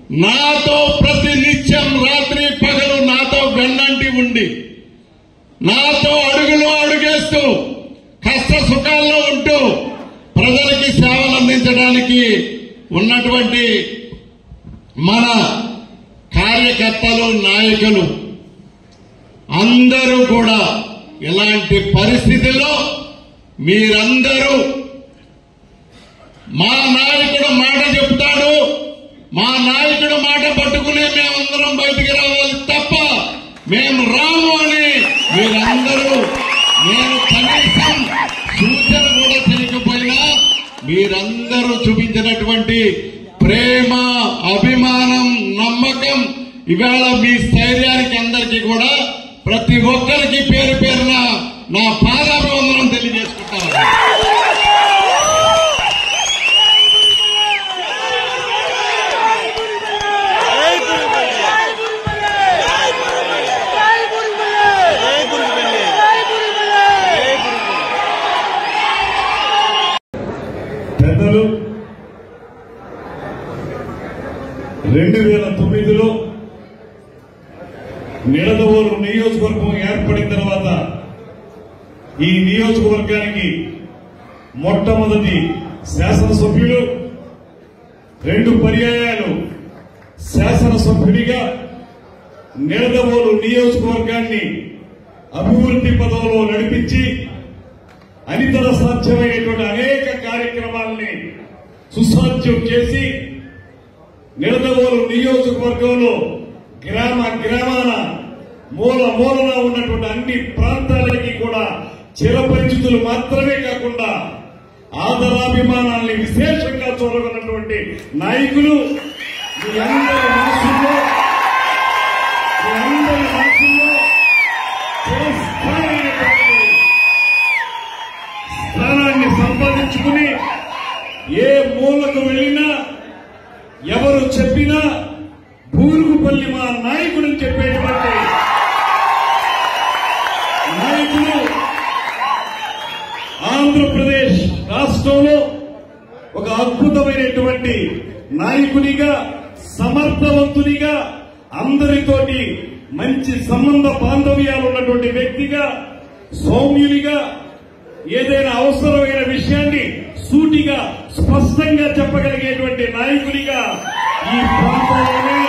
నాతో ప్రతి నిత్యం రాత్రి పగలు నాతో వెన్నంటి ఉండి నాతో అడుగులో అడుగేస్తూ కష్ట సుఖాల్లో ఉంటూ ప్రజలకి సేవలు అందించడానికి ఉన్నటువంటి మన కార్యకర్తలు నాయకులు అందరూ కూడా ఇలాంటి పరిస్థితుల్లో మీరందరూ మా నాయకుడు మాట చెప్తాడు మా నాయకుడు మాట పట్టుకునే మేమందరం బయటికి రావాలి తప్ప మేము రాము అని మీరందరూ నేను కనీసం సూచన కూడా చేయకపోయినా మీరందరూ చూపించినటువంటి ప్రేమ అభిమానం నమ్మకం ఇవాళ మీ స్థైర్యానికి అందరికీ కూడా ప్రతి ఒక్కరికి పేరు పేరున నా పాదాభివందనం తెలియజేసుకుంటాను పెద్దలు రెండు వేల తొమ్మిదిలో నిడదవోలు నియోజకవర్గం ఏర్పడిన తర్వాత ఈ నియోజకవర్గానికి మొట్టమొదటి శాసనసభ్యులు రెండు పర్యాయాలు శాసనసభ్యుడిగా నిడదవోలు నియోజకవర్గాన్ని అభివృద్ధి పదంలో నడిపించి అనితర సాధ్యమైనటువంటి అనేక కార్యక్రమాలని సుసాధ్యం చేసి నిడదవోలు నియోజకవర్గంలో గ్రామ గ్రామాన మూల మూలన ఉన్నటువంటి అన్ని ప్రాంతాలకి కూడా చిరపరిచితులు మాత్రమే కాకుండా ఆదరాభిమానాల్ని విశేషంగా చూడగలటువంటి నాయకులు మీ అందరి మనసుల్లో మీ అందరి మనసుల్లో చిరస్థాయినటువంటి స్థానాన్ని సంపాదించుకుని ఏ మూలకు వెళ్ళినా ఎవరు చెప్పినా బూరుగుపల్లి మా నాయకుడు చెప్పేటువంటి నాయకుడు ఆంధ్రప్రదేశ్ రాష్ట్రంలో ఒక అద్భుతమైనటువంటి నాయకునిగా సమర్థవంతునిగా అందరితోటి మంచి సంబంధ బాంధవ్యాలు ఉన్నటువంటి వ్యక్తిగా సౌమ్యునిగా ఏదైనా అవసరమైన విషయాన్ని సూటిగా స్పష్టంగా చెప్పగలిగేటువంటి నాయకునిగా ఈ ప్రాంతంలోనే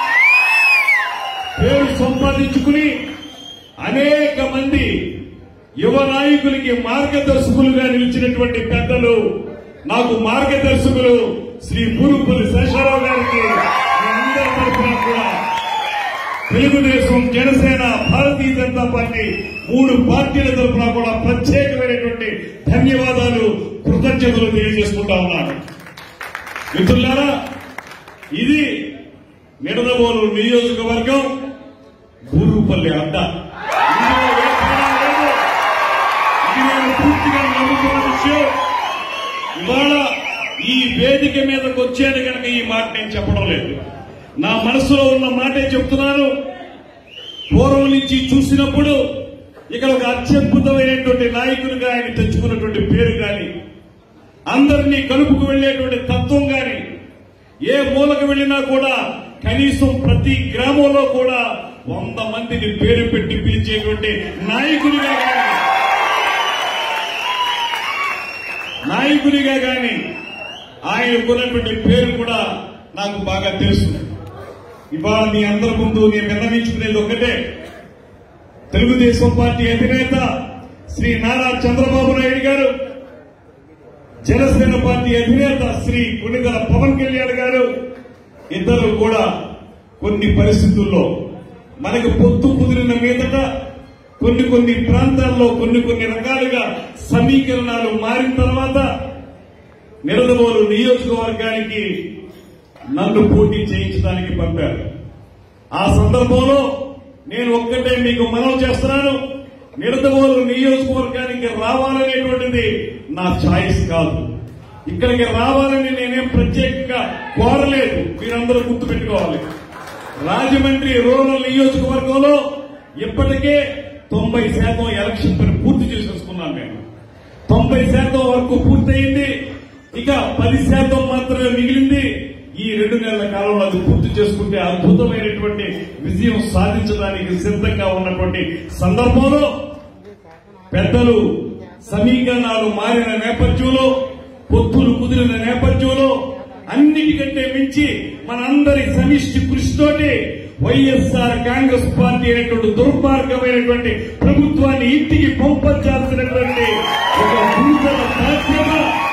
పేరు సంపాదించుకుని అనేక మంది యువ నాయకులకి మార్గదర్శకులుగా నిలిచినటువంటి పెద్దలు నాకు మార్గదర్శకులు శ్రీ పూరుపల్లి శేషారావు గారికి మీ అందరి తరఫున కూడా తెలుగుదేశం జనసేన భారతీయ జనతా పార్టీ మూడు పార్టీల తరఫున కూడా ప్రత్యేకమైనటువంటి ధన్యవాదాలు కృతజ్ఞతలు తెలియజేసుకుంటా ఉన్నాను మిత్రులారా ఇది నిడదవోలు నియోజకవర్గం బూరుపల్లి అడ్డ ఇందులో ఏ తేడా లేదు. ఇది నేను పూర్తిగా నమ్ముతున్న విషయం ఇవాళ ఈ వేదిక మీదకి వచ్చాను కనుక ఈ మాట నేను చెప్పడం లేదు నా మనసులో ఉన్న మాటే చెప్తున్నాను పూర్వం నుంచి చూసినప్పుడు ఇక్కడ ఒక అత్యద్భుతమైనటువంటి నాయకునిగా ఆయన తెచ్చుకున్నటువంటి పేరు గాని అందరినీ కలుపుకు వెళ్లేటువంటి తత్వం గాని ఏ మూలకు వెళ్ళినా కూడా కనీసం ప్రతి గ్రామంలో కూడా వంద మందిని పేరు పెట్టి పిలిచేటువంటి నాయకునిగా గాని నాయకునిగా గాని ఆయనకున్నటువంటి పేరు కూడా నాకు బాగా తెలుసు ఇవాళ మీ అందరి ముందు నేను విన్నవించుకునేది ఒకటే తెలుగుదేశం పార్టీ అధినేత శ్రీ నారా చంద్రబాబు నాయుడు గారు జనసేన పార్టీ అధినేత శ్రీ కొణిదల పవన్ కళ్యాణ్ గారు ఇద్దరు కూడా కొన్ని పరిస్థితుల్లో మనకు పొత్తు కుదిరిన మీదట కొన్ని కొన్ని ప్రాంతాల్లో కొన్ని కొన్ని రకాలుగా సమీకరణాలు మారిన తర్వాత నిరదవోలు నియోజకవర్గానికి నన్ను పోటీ చేయించడానికి పంపారు ఆ సందర్భంలో నేను ఒక్కటే మీకు మనవి చేస్తున్నాను నిడదవోలు నియోజకవర్గానికి రావాలనేటువంటిది నా ఛాయిస్ కాదు ఇక్కడికి రావాలని నేనేం ప్రత్యేకంగా కోరలేదు మీరందరూ గుర్తుపెట్టుకోవాలి రాజమండ్రి రూరల్ నియోజకవర్గంలో ఇప్పటికే తొంభై శాతం ఎలక్షన్ పని పూర్తి చేసేసుకున్నాను నేను తొంభై శాతం వరకు పూర్తయింది ఇక పది శాతం మాత్రమే మిగిలింది ఈ రెండు నెలల కాలంలో అది పూర్తి చేసుకుంటే అద్భుతమైనటువంటి విజయం సాధించడానికి సిద్ధంగా ఉన్నటువంటి సందర్భంలో పెద్దలు సమీకరణాలు మారిన నేపథ్యంలో పొత్తులు కుదిరిన నేపథ్యంలో అన్నిటికంటే మించి మనందరి సమిష్టి కృషితోటి వైఎస్ఆర్ కాంగ్రెస్ పార్టీ అనేటువంటి దుర్మార్గమైనటువంటి ప్రభుత్వాన్ని ఇంటికి పంపించాల్సినటువంటి ఒక గురుతర బాధ్యత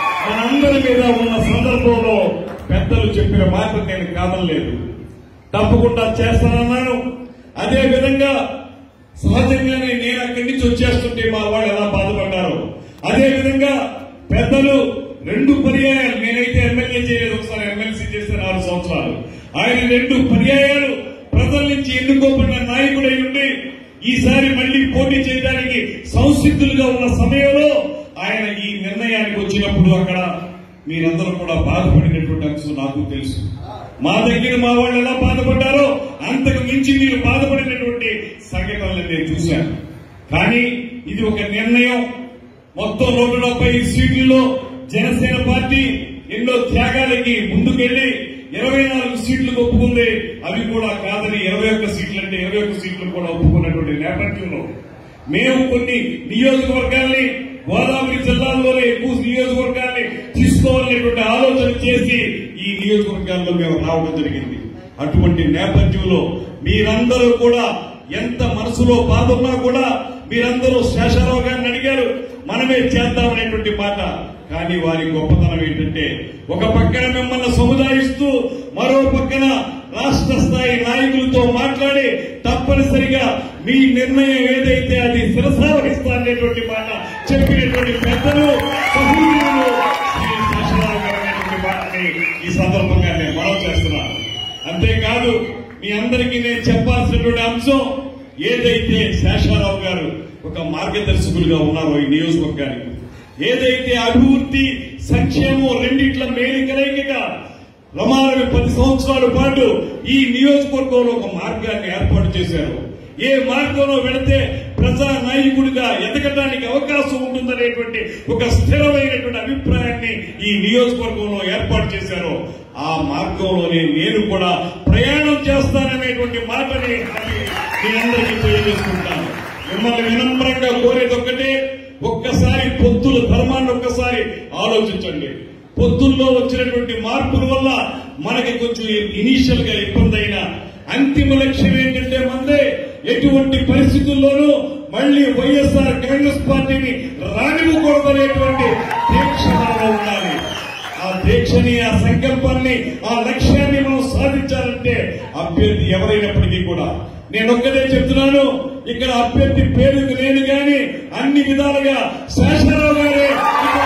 మనందరి మీద ఉన్న సందర్భంలో పెద్దలు చెప్పిన మాట నేను కాదనలేదు తప్పకుండా చేస్తానన్నాను అదే విధంగా సహజంగానే నేను అక్కడి నుంచి వచ్చేస్తుంటే మా వాళ్ళు ఎలా బాధపడ్డారు అదే విధంగా పెద్దలు రెండు పర్యాయాలు నేనైతే ఎమ్మెల్యే చేయలేదు ఒకసారి ఎమ్మెల్సీ చేస్తే నాలుగు సంవత్సరాలు ఆయన రెండు పర్యాయాలు ప్రజల నుంచి ఎన్నుకోబడిన నాయకుడై ఉండి ఈసారి మళ్లీ పోటీ చేయడానికి సంసిద్ధులుగా ఉన్న సమయంలో ఆయన ఈ నిర్ణయానికి వచ్చినప్పుడు అక్కడ మీరందరూ కూడా బాధపడినటువంటి అంశం నాకు తెలుసు మా దగ్గర మా వాళ్ళు ఎలా బాధపడ్డారో అంతకు మించి మీరు బాధపడినటువంటి సంఘటనలు నేను చూశాను కానీ ఇది ఒక నిర్ణయం మొత్తం నూట డెబ్బై సీట్లలో జనసేన పార్టీ ఎన్నో త్యాగాలకి ముందుకెళ్లి ఇరవై నాలుగు సీట్లు ఒప్పుకుంది అవి కూడా కాదని ఇరవై ఒక్క సీట్లు అంటే ఇరవై ఒక్క సీట్లు కూడా ఒప్పుకున్నటువంటి నేపథ్యంలో మేము కొన్ని నియోజకవర్గాల్ని గోదావరి జిల్లాల్లోనే ఎక్కువ నియోజకవర్గాల్ని తీసుకోవాలనేటువంటి ఆలోచన చేసి ఈ నియోజకవర్గాల్లో మేము రావడం జరిగింది అటువంటి నేపథ్యంలో మీరందరూ కూడా ఎంత మనసులో బాధ ఉన్నా కూడా మీరందరూ శేషారావు గారిని అడిగారు మనమే చేద్దామనేటువంటి మాట కానీ వారి గొప్పతనం ఏంటంటే ఒక పక్కన మిమ్మల్ని సముదాయిస్తూ మరో పక్కన రాష్ట్ర స్థాయి నాయకులతో మాట్లాడి తప్పనిసరిగా మీ నిర్ణయం ఏదైతే అది శిరసావహిస్తా అనేటువంటి మాట చెప్పినటువంటి పెద్దలు సహోదరులు శ్రీ శేషరావు గారు అనేటువంటి మాటని ఈ సందర్భంగా నేను మనవి చేస్తున్నాను అంతేకాదు మీ అందరికీ నేను చెప్పాల్సినటువంటి అంశం ఏదైతే శేషారావు గారు ఒక మార్గదర్శకులుగా ఉన్నారో ఈ నియోజకవర్గానికి ఏదైతే అభివృద్ధి సంక్షేమం రెండిట్ల మేలు కలయికగా రమారవి పది సంవత్సరాల పాటు ఈ నియోజకవర్గంలో ఒక మార్గాన్ని ఏర్పాటు చేశారు ఏ మార్గంలో వెళితే ప్రజా నాయకుడిగా ఎదగడానికి అవకాశం ఉంటుందనేటువంటి ఒక స్థిరమైనటువంటి అభిప్రాయాన్ని ఈ నియోజకవర్గంలో ఏర్పాటు చేశారు ఆ మార్గంలోనే నేను కూడా ప్రయాణం చేస్తాననేటువంటి మాటని మీ అందరికీ తెలియజేసుకుంటాను మిమ్మల్ని వినమ్రంగా కోరేది ఒక్కటే ఒక్కసారి పొత్తుల ధర్మాన్ని ఒక్కసారి ఆలోచించండి పొత్తుల్లో వచ్చినటువంటి మార్పుల వల్ల మనకి కొంచెం ఇనీషియల్ గా ఇబ్బంది అయినా అంతిమ లక్ష్యం ఏంటంటే మందే ఎటువంటి పరిస్థితుల్లోనూ మళ్లీ వైఎస్ఆర్ కాంగ్రెస్ పార్టీని రానివ్వకూడదనేటువంటి దీక్ష మనలో ఉండాలి ఆ దీక్షని ఆ సంకల్పాన్ని ఆ లక్ష్యాన్ని మనం సాధించాలంటే అభ్యర్థి ఎవరైనప్పటికీ కూడా నేను ఒక్కటే చెప్తున్నాను ఇక్కడ అభ్యర్థి పేరుకు నేను గాని అన్ని విధాలుగా శాసనరావు గారే ఇక్కడ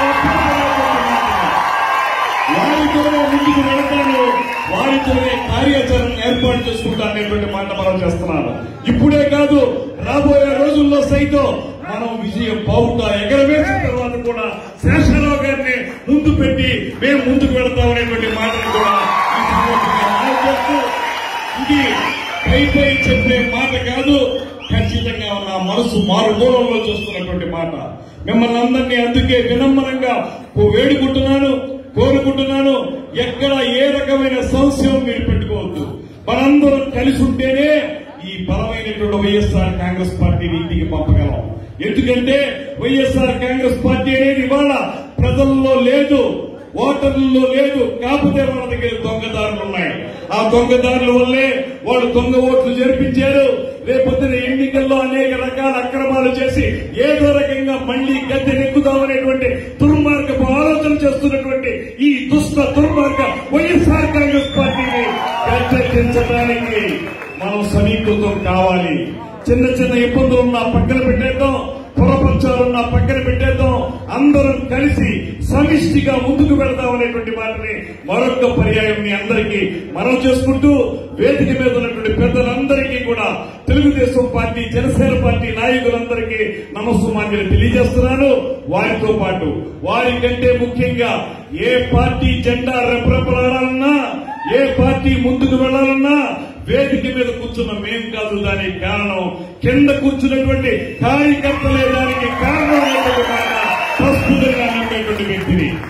అభ్యర్థి వారితోనే ముందుకు వెళతాను వారితోనే కార్యాచరణ ఏర్పాటు చేసుకుంటా అనేటువంటి మాట మనం చేస్తున్నాను ఇప్పుడే కాదు రాబోయే రోజుల్లో సైతం మనం విజయం బావుట ఎగరవేసిన తర్వాత కూడా శేషరావు గారిని ముందు పెట్టి మేము ముందుకు వెళతామనేటువంటి మాటను కూడా ఈ సందర్భంగా మనం చేస్తూ ఇది పై పై చెప్పే మాట కాదు ఖచ్చితంగా నా మనసు మారుమూలంలో చూస్తున్నటువంటి మాట మిమ్మల్ని అందరినీ అందుకే వినమ్రంగా ఓ వేడుకుంటున్నాను కోరుకుంటున్నాను ఎక్కడ ఏ రకమైన సంశయం మీరు పెట్టుకోవద్దు మనందరం కలిసి ఉంటేనే ఈ బలమైనటువంటి వైఎస్ఆర్ కాంగ్రెస్ పార్టీని ఇంటికి పంపగలం ఎందుకంటే వైఎస్ఆర్ కాంగ్రెస్ పార్టీ అనేది ఇవాళ ప్రజల్లో లేదు ఓటర్లలో లేదు కాకపోతే మన దగ్గర దొంగదారులు ఉన్నాయి ఆ దొంగదారుల వల్లే వాళ్ళు దొంగ ఓట్లు జరిపించారు రేపొద్దున ఎన్నికల్లో అనేక రకాల అక్రమాలు చేసి ఏదో రకంగా మళ్లీ గద్దె నెక్కుదామనేటువంటి దుర్మార్గపు ఆలోచన చేస్తున్నటువంటి ఈ దుష్ట దుర్మార్గ వైఎస్ఆర్ కాంగ్రెస్ పార్టీని గద్దెదించడానికి మనం సమీకృతం కావాలి చిన్న చిన్న ఇబ్బందులు ఉన్నా పక్కన పెట్టేద్దాం పురపంచాలున్నా పక్కన పెట్టేద్దాం అందరం కలిసి సమిష్టిగా ముందుకు వెళదాం అనేటువంటి మాటని మరొక పర్యాయం మీ అందరికీ మనం చేసుకుంటూ వేదిక మీద ఉన్నటువంటి పెద్దలందరికీ కూడా తెలుగుదేశం పార్టీ జనసేన పార్టీ నాయకులందరికీ నమస్సుమాన్యులు తెలియజేస్తున్నాను వారితో పాటు వారికంటే ముఖ్యంగా ఏ పార్టీ జెండా రెపరెపలాడాలన్నా ఏ పార్టీ ముందుకు వెళ్లాలన్నా వేదిక మీద కూర్చున్న మేం కాదు దానికి కారణం కింద కూర్చున్నటువంటి కార్యకర్తలే దానికి కారణం అనేటువంటి మాట ప్రస్తుతంగా నమ్మేటువంటి వ్యక్తిని అందుకే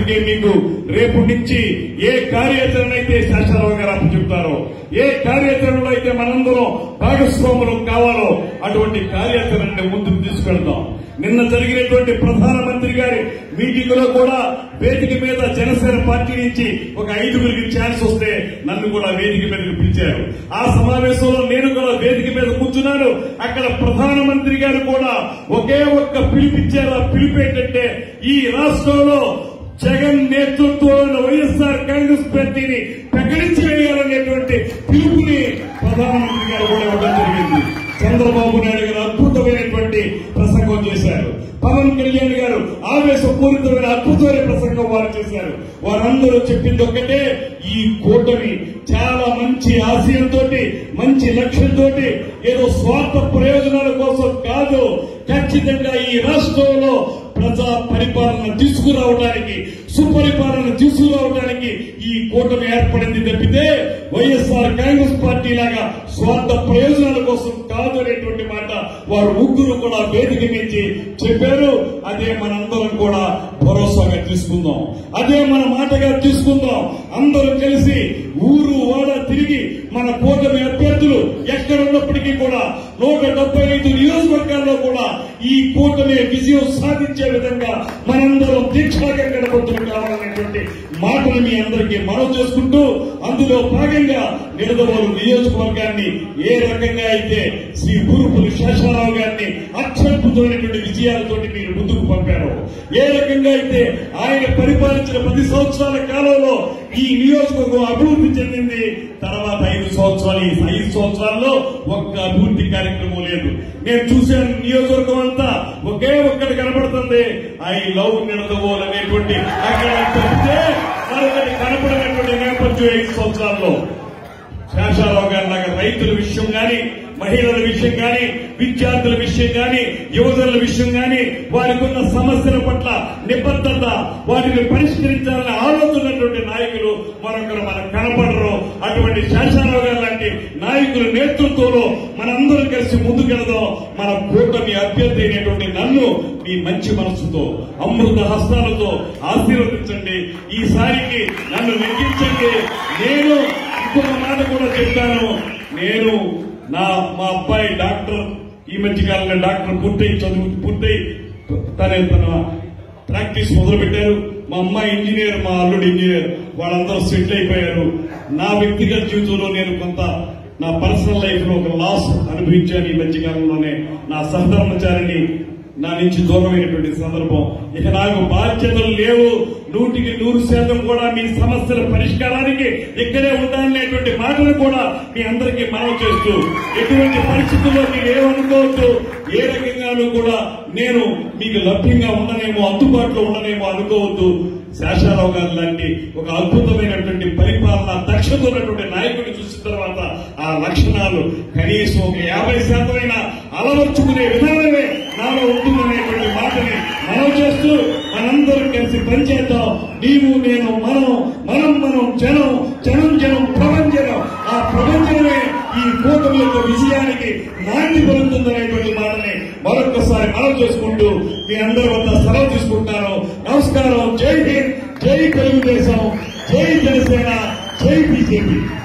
అందుకే మీకు రేపు నుంచి ఏ కార్యాచరణ అయితే శాసనరావు గారు అప్పు చెప్తారో ఏ కార్యాచరణలో అయితే మనందరం భాగస్వాములు కావాలో అటువంటి కార్యాచరణని ముందుకు తీసుకెళ్తాం నిన్న జరిగినటువంటి ప్రధానమంత్రి గారి మీటింగ్ లో కూడా వేదిక మీద జనసేన పార్టీ నుంచి ఒక ఐదుగురికి ఛాన్స్ వస్తే నన్ను కూడా వేదిక మీదకి పిలిచారు ఆ సమావేశంలో నేను కూడా వేదిక మీద కూర్చున్నాను అక్కడ ప్రధానమంత్రి గారు కూడా ఒకే ఒక్క పిలిపిచ్చారు ఆ పిలుపు ఏంటంటే ఈ రాష్ట్రంలో జగన్ నేతృత్వంలో వైఎస్ఆర్ కాంగ్రెస్ పార్టీని ప్రకటించి వేయాలనేటువంటి పిలుపుని ప్రధానమంత్రి గారు కూడా ఇవ్వడం జరిగింది చంద్రబాబు నాయుడు గారు అద్భుతమైనటువంటి ప్రసంగం చేశారు పవన్ కళ్యాణ్ గారు ఆవేశపూరితమైన అద్భుతమైన ప్రసంగం వారు చేశారు వారందరూ చెప్పింది ఒక్కటే ఈ కూటమి చాలా మంచి ఆశయంతో మంచి లక్ష్యంతో ఏదో స్వార్థ ప్రయోజనాల కోసం కాదు ఖచ్చితంగా ఈ రాష్ట్రంలో ప్రజా పరిపాలన తీసుకురావడానికి సుపరిపాలన తీసుకురావడానికి ఈ కూటమి ఏర్పడింది తప్పితే వైఎస్ఆర్ కాంగ్రెస్ పార్టీ లాగా స్వార్థ ప్రయోజనాల కోసం కాదు అనేటువంటి మాట వారు ముగ్గురు కూడా వేదిక నుంచి చెప్పారు అదే మనందరం కూడా భరోసాగా తీసుకుందాం అదే మన మాటగా తీసుకుందాం అందరం కలిసి ఊరు వాడ తిరిగి మన కూటమి అభ్యర్థులు ఎక్కడ ఉన్నప్పటికీ కూడా నూట డెబ్బై ఐదు నియోజకవర్గాల్లో కూడా ఈ కూటమి విజయం సాధించే విధంగా మనందరం దీక్షాగా గడపడుతులు కావాలనేటువంటి మాటలు మీ అందరికీ మనవి చేసుకుంటూ అందులో భాగంగా నిడదవోలు నియోజకవర్గాన్ని ఏ రకంగా అయితే శ్రీ బూరుపల్లి శేషారావు గారిని అత్యద్భుతమైనటువంటి విజయాలతోటి మీరు ముందుకు పంపారు ఏ రకంగా అయితే ఆయన పరిపాలించిన పది సంవత్సరాల కాలంలో ఈ నియోజకవర్గం అభివృద్ధి చెందింది తర్వాత ఐదు సంవత్సరాలు ఈ ఐదు సంవత్సరాల్లో ఒక్క అభివృద్ధి కార్యక్రమం లేదు నేను చూశాను నియోజకవర్గం అంతా ఒకే ఒక్కటి కనబడుతుంది ఐ లవ్ నిడదవోలు అనేటువంటి అక్కడ తప్పితే మరొకటి కనపడినటువంటి నేపథ్యం ఐదు సంవత్సరాల్లో శేషారావు గారి లాగా రైతుల విషయం గాని మహిళల విషయం గాని విద్యార్థుల విషయం గాని యువజనుల విషయం గాని వారికి ఉన్న సమస్యల పట్ల నిబద్ధత వాటిని పరిష్కరించాలని ఆలోచనటువంటి నాయకులు మరొకరు మనకు కనపడరు అటువంటి శేషారావు గారు లాంటి నాయకుల నేతృత్వంలో మనందరం కలిసి ముందుకెళదాం మన కూటమి అభ్యర్థి అయినటువంటి నన్ను మీ మంచి మనసుతో అమృత హస్తాలతో ఆశీర్వదించండి ఈసారికి నన్ను నెగ్గించండి నేను ఇంకొక మాట కూడా చెప్తాను నేను నా మా అబ్బాయి డాక్టర్ ఈ మధ్య కాలంలో డాక్టర్ పూర్తయి చదువు పూర్తయి తన తన ప్రాక్టీస్ మొదలు పెట్టారు మా అమ్మాయి ఇంజనీర్ మా అల్లుడు ఇంజనీర్ వాళ్ళందరూ సెటిల్ అయిపోయారు నా వ్యక్తిగత జీవితంలో నేను కొంత నా పర్సనల్ లైఫ్ లో ఒక లాస్ అనుభవించాను ఈ మధ్య కాలంలోనే నా సహధర్మచారిని నా నుంచి దూరమైనటువంటి సందర్భం ఇక నాకు బాధ్యతలు లేవు నూటికి నూరు శాతం కూడా మీ సమస్యల పరిష్కారానికి ఇక్కడే ఉండాలనేటువంటి మాటలు కూడా మీ అందరికీ మనవి చేస్తూ ఎటువంటి పరిస్థితుల్లో మీరు ఏమనుకోవద్దు ఏ రకంగానూ కూడా నేను మీకు లభ్యంగా ఉండనేమో అందుబాటులో ఉండనేమో అనుకోవద్దు శేషారావు గారు లాంటి ఒక అద్భుతమైనటువంటి పరిపాలన దక్షత ఉన్నటువంటి నాయకుడిని చూసిన తర్వాత ఆ లక్షణాలు కనీసం ఒక యాభై శాతమైన అలవర్చుకునే విధానమే నాలో ఉంటుందనేటువంటి మాటని మనం చేస్తూ మనందరం కలిసి పనిచేద్దాం నీవు నేను మనం మనం మనం జనం జనం జనం ప్రపంచనం ఆ ప్రపంచమే ఈ కూటమి యొక్క విజయానికి నాంది పలుకుతుందనేటువంటి మాటని మరొకసారి మనం చేసుకుంటూ మీ అందరి వద్ద సెలవు తీసుకుంటాను నమస్కారం జై హింద్ జై తెలుగుదేశం జై జనసేన జై బీజేపీ